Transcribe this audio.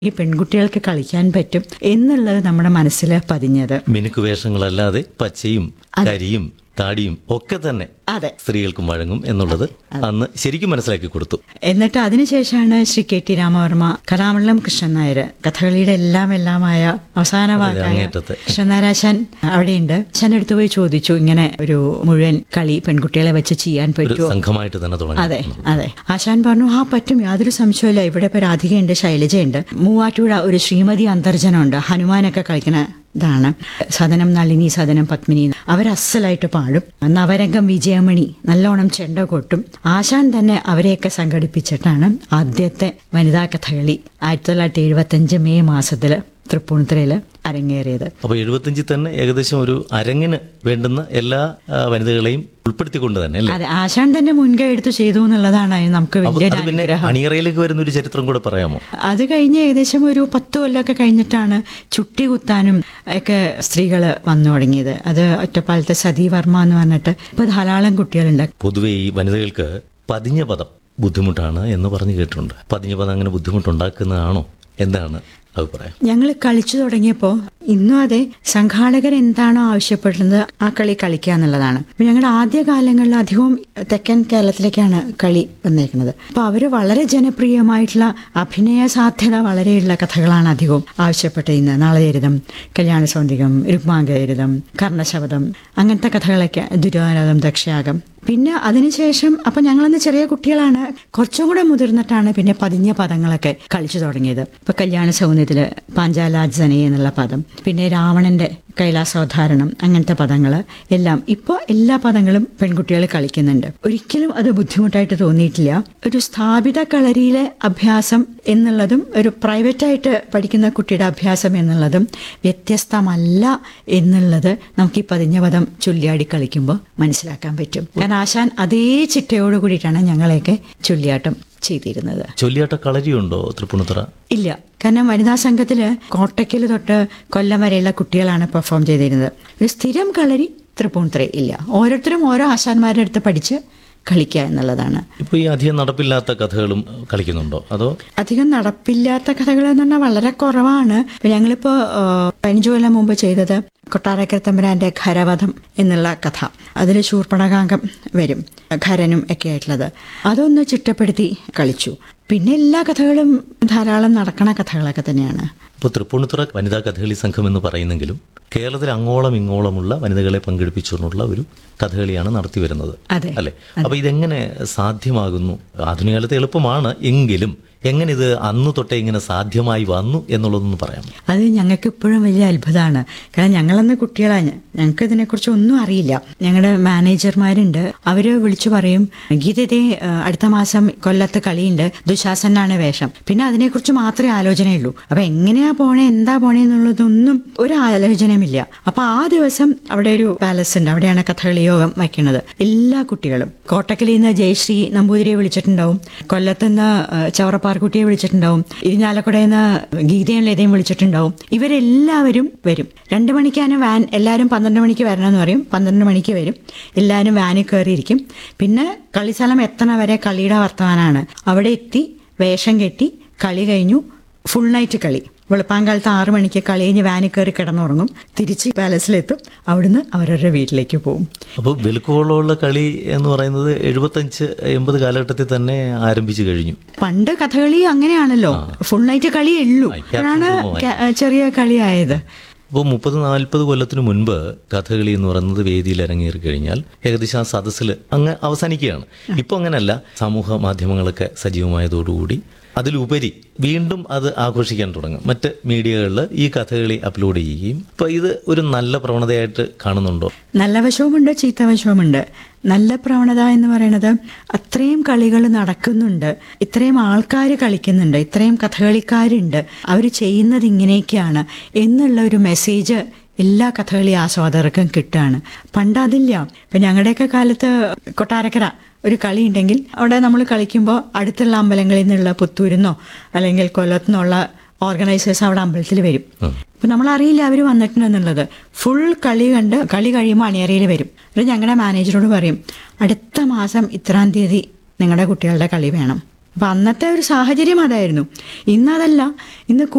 ഈ പെൺകുട്ടികൾക്ക് കളിക്കാൻ പറ്റും എന്നുള്ളത് നമ്മുടെ മനസ്സിൽ പതിഞ്ഞത് മിനുക്ക് വേഷങ്ങളല്ലാതെ പച്ചയും കരിയും താടിയും ഒക്കെ തന്നെ അതെ സ്ത്രീകൾക്കും വഴങ്ങും എന്നുള്ളത് അന്ന് ശരിക്കും മനസ്സിലാക്കി കൊടുത്തു എന്നിട്ട് അതിനുശേഷമാണ് ശ്രീ കെ ടി രാമവർമ്മ കലാമണ്ഡലം കൃഷ്ണൻ നായർ കഥകളിയുടെ എല്ലാം എല്ലാമായ അവസാന വാക്കായ അങ്ങേറ്റത്തെ. കൃഷ്ണനാരാശാൻ അവിടെയുണ്ട് അച്ഛൻ അടുത്ത് പോയി ചോദിച്ചു ഇങ്ങനെ ഒരു മുഴുവൻ കളി പെൺകുട്ടികളെ വെച്ച് ചെയ്യാൻ ഒരു പറ്റുമോ സംഘമായിട്ട് തന്നെ തുടങ്ങി അതെ അതെ ആശാൻ പറഞ്ഞു ആ പറ്റും യാതൊരു സംശയമില്ല ഇവിടെ ഇപ്പൊ രാധികയുണ്ട് ശൈലജയുണ്ട് മൂവാറ്റുപുഴ ഒരു ശ്രീമതി അന്തർജനമുണ്ട് ഹനുമാനൊക്കെ കളിക്കുന്ന ഇതാണ് സദനം നളിനി സദനം പത്മിനി അവർ അസലായിട്ട് പാടും നവരംഗം വിജയമണി നല്ലോണം ചെണ്ട കൊട്ടും ആശാൻ തന്നെ അവരെയൊക്കെ സംഘടിപ്പിച്ചിട്ടാണ് ആദ്യത്തെ വനിതാ കഥകളി ആയിരത്തി തൊള്ളായിരത്തി എഴുപത്തി അഞ്ച് മെയ് മാസത്തില് തൃപ്പൂണിത്തുറയിൽ അരങ്ങേറിയത് അപ്പോൾ എഴുപത്തഞ്ചിൽ തന്നെ ഏകദേശം ഒരു അരങ്ങിന് വേണ്ടുന്ന എല്ലാ ആ, വനിതകളെയും ഉൾപ്പെടുത്തിക്കൊണ്ട് തന്നെ അല്ലേ അതെ ആശാൻ തന്നെ മുൻകൈ എടുത്ത് ചെയ്തു എന്നുള്ളതാണ് നമുക്ക് അപ്പൊ വലിയൊരു അത് പിന്നെ അനുഗ്രഹം അണിയറയിലേക്ക് വരുന്ന ഒരു ചരിത്രം കൂടെ പറയാമോ അത് കഴിഞ്ഞ് ഏകദേശം ഒരു പത്ത് കൊല്ലമൊക്കെ കഴിഞ്ഞിട്ടാണ് ചുട്ടി കുത്താനും ഒക്കെ സ്ത്രീകൾ വന്നു തുടങ്ങിയത് അത് ഒറ്റപ്പാലത്തെ സതി വർമ്മ എന്ന് പറഞ്ഞിട്ട് ഇപ്പൊ ധാരാളം കുട്ടികളുണ്ട് പൊതുവെ ഈ വനിതകൾക്ക് പതിഞ്ഞ പദം ബുദ്ധിമുട്ടാണ് എന്ന് പറഞ്ഞു കേട്ടിട്ടുണ്ട് പതിഞ്ഞ പദം അങ്ങനെ ബുദ്ധിമുട്ടുണ്ടാക്കുന്നതാണോ എന്താണ് അഭിപ്രായം ഞങ്ങൾ കളിച്ചു തുടങ്ങിയപ്പോൾ ഇന്നും അതെ സംഘാടകർ എന്താണോ ആവശ്യപ്പെടുന്നത് ആ കളി കളിക്കുക എന്നുള്ളതാണ് അപ്പൊ ഞങ്ങളുടെ ആദ്യ കാലങ്ങളിൽ അധികവും തെക്കൻ കേരളത്തിലേക്കാണ് കളി വന്നേക്കുന്നത് അപ്പൊ അവര് വളരെ ജനപ്രിയമായിട്ടുള്ള അഭിനയ സാധ്യത വളരെയുള്ള കഥകളാണ് അധികവും ആവശ്യപ്പെട്ടിരുന്നത് നാളെയരുതം കല്യാണ സൗന്ദികം രുക്മാംഗയരുതം കർണശബദം അങ്ങനത്തെ കഥകളൊക്കെ ദുര്യോധനം ദക്ഷയാഗം പിന്നെ അതിനുശേഷം അപ്പൊ ഞങ്ങളന്ന് ചെറിയ കുട്ടികളാണ് കുറച്ചും കൂടെ മുതിർന്നിട്ടാണ് പിന്നെ പതിഞ്ഞ പദങ്ങളൊക്കെ കളിച്ചു തുടങ്ങിയത് ഇപ്പൊ കല്യാണ സൗന്ദര്യത്തില് പാഞ്ചാലാജന എന്നുള്ള പദം പിന്നെ രാവണന്റെ കൈലാസോദ്ധാരണം അങ്ങനത്തെ പദങ്ങൾ എല്ലാം ഇപ്പോൾ എല്ലാ പദങ്ങളും പെൺകുട്ടികൾ കളിക്കുന്നുണ്ട് ഒരിക്കലും അത് ബുദ്ധിമുട്ടായിട്ട് തോന്നിയിട്ടില്ല ഒരു സ്ഥാപിത കളരിയിലെ അഭ്യാസം എന്നുള്ളതും ഒരു പ്രൈവറ്റായിട്ട് പഠിക്കുന്ന കുട്ടിയുടെ അഭ്യാസം എന്നുള്ളതും വ്യത്യസ്തമല്ല എന്നുള്ളത് നമുക്ക് ഈ പതിഞ്ഞ പദം ചൊല്ലിയാടി കളിക്കുമ്പോൾ മനസ്സിലാക്കാൻ പറ്റും കാരണം ആശാൻ അതേ ചിട്ടയോട് കൂടിയിട്ടാണ് ഞങ്ങളെയൊക്കെ ചൊല്ലിയാട്ടം ചെയ്തിരുന്നത് ചൊല്ലിയാട്ട കളരിയുണ്ടോ തൃപ്പൂണിത്തുറ ഇല്ല കാരണം വനിതാ സംഘത്തില് കോട്ടയ്ക്കൽ തൊട്ട് കൊല്ലം വരെയുള്ള കുട്ടികളാണ് പെർഫോം ചെയ്തിരുന്നത് ഒരു സ്ഥിരം കളരി തൃപ്പൂണിത്തുറ ഇല്ല ഓരോരുത്തരും ഓരോ ആശാന്മാരുടെ അടുത്ത് പഠിച്ച് കളിക്കുക എന്നുള്ളതാണ് ഇപ്പോൾ ഈ അധികം നടപ്പില്ലാത്ത കഥകളും കളിക്കുന്നുണ്ടോ അതോ അധികം നടപ്പില്ലാത്ത കഥകൾ എന്ന് പറഞ്ഞാൽ വളരെ കുറവാണ് ഇപ്പൊ ഞങ്ങളിപ്പോ ആ, പതിനഞ്ച് കൊല്ലം മുമ്പ് ചെയ്തത് കൊട്ടാരക്കര തമ്പുരാന്റെ ഖരവധം എന്നുള്ള കഥ അതിൽ ശൂർപ്പണകാംഗം വരും ഖരനും ഒക്കെ ആയിട്ടുള്ളത് അതൊന്ന് ചിട്ടപ്പെടുത്തി കളിച്ചു പിന്നെ എല്ലാ കഥകളും ധാരാളം നടക്കണ കഥകളൊക്കെ തന്നെയാണ് ഇപ്പോൾ തൃപ്പൂണിത്തുറ വനിതാ കഥകളി സംഘം എന്ന് പറയുന്നെങ്കിലും കേരളത്തിൽ അങ്ങോളം ഇങ്ങോളമുള്ള വനിതകളെ പങ്കെടുപ്പിച്ചുകൊണ്ടുള്ള ഒരു കഥകളിയാണ് നടത്തി വരുന്നത് അതെ അല്ലെ അപ്പൊ ഇതെങ്ങനെ സാധ്യമാകുന്നു ആധുനിക കാലത്ത് എളുപ്പമാണ് എങ്കിലും എങ്ങനെ ഇത് അന്ന് തൊട്ടേ ഇങ്ങനെ സാധ്യമായി വന്നു എന്നുള്ളതൊന്ന് പറയാം അത് ഞങ്ങൾക്ക് ഇപ്പോഴും വലിയ അത്ഭുതമാണ് കാരണം ഞങ്ങളന്ന് കുട്ടികളാണ് ഞങ്ങൾക്ക് ഇതിനെക്കുറിച്ച് ഒന്നും അറിയില്ല ഞങ്ങളുടെ മാനേജർമാരുണ്ട് അവര് വിളിച്ചു പറയും ഗീതത്തെ അടുത്ത മാസം കൊല്ലത്ത് കളിയുണ്ട് ദുശാസനാണ് വേഷം പിന്നെ അതിനെക്കുറിച്ച് മാത്രമേ ആലോചനയുള്ളൂ അപ്പൊ എങ്ങനെയാ പോണേ എന്താ പോണേ എന്നുള്ളതൊന്നും ഒരു ആലോചനയുമില്ല അപ്പൊ ആ ദിവസം അവിടെ ഒരു പാലസ് ഉണ്ട് അവിടെയാണ് കഥകളി യോഗം വയ്ക്കുന്നത് എല്ലാ കുട്ടികളും കോട്ടക്കലിൽ നിന്ന് ജയശ്രീ നമ്പൂതിരിയെ വിളിച്ചിട്ടുണ്ടാവും കൊല്ലത്ത് നിന്ന് ചവറപ്പാർക്കുട്ടിയെ വിളിച്ചിട്ടുണ്ടാവും ഇരിഞ്ഞാലക്കുടയിൽ നിന്ന് ഗീതയും ലതയും വിളിച്ചിട്ടുണ്ടാവും ഇവരെല്ലാവരും വരും രണ്ട് മണിക്കാണ് വാൻ എല്ലാവരും പന്ത്രണ്ട് മണിക്ക് വരണമെന്ന് പറയും പന്ത്രണ്ട് മണിക്ക് വരും എല്ലാവരും വാനിൽ കയറിയിരിക്കും പിന്നെ കളിസ്ഥലം എത്തണ വരെ കളിയുടെ വർത്തമാനമാണ് അവിടെ എത്തി വേഷം കെട്ടി കളി കഴിഞ്ഞു ഫുൾ നൈറ്റ് കളി വെളുപ്പാങ്കാലത്ത് ആറു മണിക്ക് കളി കഴിഞ്ഞ് വാനിൽ കയറി കിടന്നുറങ്ങും തിരിച്ച് പാലസിലെത്തും അവിടുന്ന് അവരവരുടെ വീട്ടിലേക്ക് പോകും അപ്പോൾ വെളുക്കോളമുള്ള കളി എന്ന് പറയുന്നത് എഴുപത്തഞ്ച് എൺപത് കാലഘട്ടത്തിൽ തന്നെ ആരംഭിച്ചു കഴിഞ്ഞു പണ്ട് കഥകളി അങ്ങനെയാണല്ലോ ഫുൾ നൈറ്റ് കളിയേ ഉള്ളൂ ആ, അപ്പോഴാണ് ക്യാപ്റ്റൻ ക- ചെറിയ കളിയായത് അപ്പോൾ മുപ്പത് നാൽപ്പത് കൊല്ലത്തിന് മുൻപ് കഥകളി എന്ന് പറയുന്നത് വേദിയിൽ ഇറങ്ങിയേറി കഴിഞ്ഞാൽ ഏകദേശം ആ സദസ്സിൽ അങ്ങ് അവസാനിക്കുകയാണ് ഇപ്പോൾ അങ്ങനെയല്ല സമൂഹ മാധ്യമങ്ങളൊക്കെ സജീവമായതോടുകൂടി അതിലുപരി വീണ്ടും അത് ആഘോഷിക്കാൻ തുടങ്ങും മറ്റ് മീഡിയകളിൽ ഈ കഥകളി അപ്ലോഡ് ചെയ്യുകയും അപ്പോൾ ഇത് ഒരു നല്ല പ്രവണതയായിട്ട് കാണുന്നുണ്ടോ നല്ല വശവുമുണ്ട് ചീത്ത വശവുമുണ്ട് നല്ല പ്രവണത എന്ന് പറയുന്നത് അത്രയും കളികൾ നടക്കുന്നുണ്ട് ഇത്രയും ആൾക്കാർ കളിക്കുന്നുണ്ട് ഇത്രയും കഥകളിക്കാരുണ്ട് അവർ ചെയ്യുന്നത് ഇങ്ങനെയൊക്കെയാണ് എന്നുള്ള ഒരു മെസ്സേജ് എല്ലാ കഥകളി ആസ്വാദകർക്കും കിട്ടുകയാണ് പണ്ട് അതില്ല ഇപ്പം ഞങ്ങളുടെയൊക്കെ കാലത്ത് കൊട്ടാരക്കര ഒരു കളി ഉണ്ടെങ്കിൽ അവിടെ നമ്മൾ കളിക്കുമ്പോൾ അടുത്തുള്ള അമ്പലങ്ങളിൽ നിന്നുള്ള പുത്തൂരിന്നോ അല്ലെങ്കിൽ കൊല്ലത്തുനിന്നുള്ള ഓർഗനൈസേഴ്സ് അവിടെ അമ്പലത്തിൽ വരും അപ്പൊ നമ്മൾ അറിയില്ല അവർ വന്നിട്ടുണ്ടെന്നുള്ളത് ഫുൾ കളി കണ്ട് കളി കഴിയുമ്പോൾ അണിയറയിൽ വരും എന്നിട്ട് ഞങ്ങളുടെ മാനേജറോട് പറയും അടുത്ത മാസം ഇത്രാം തീയതി നിങ്ങളുടെ കുട്ടികളുടെ കളി വേണം അപ്പൊ അന്നത്തെ ഒരു സാഹചര്യം അതായിരുന്നു ഇന്നതല്ല ഇന്ന്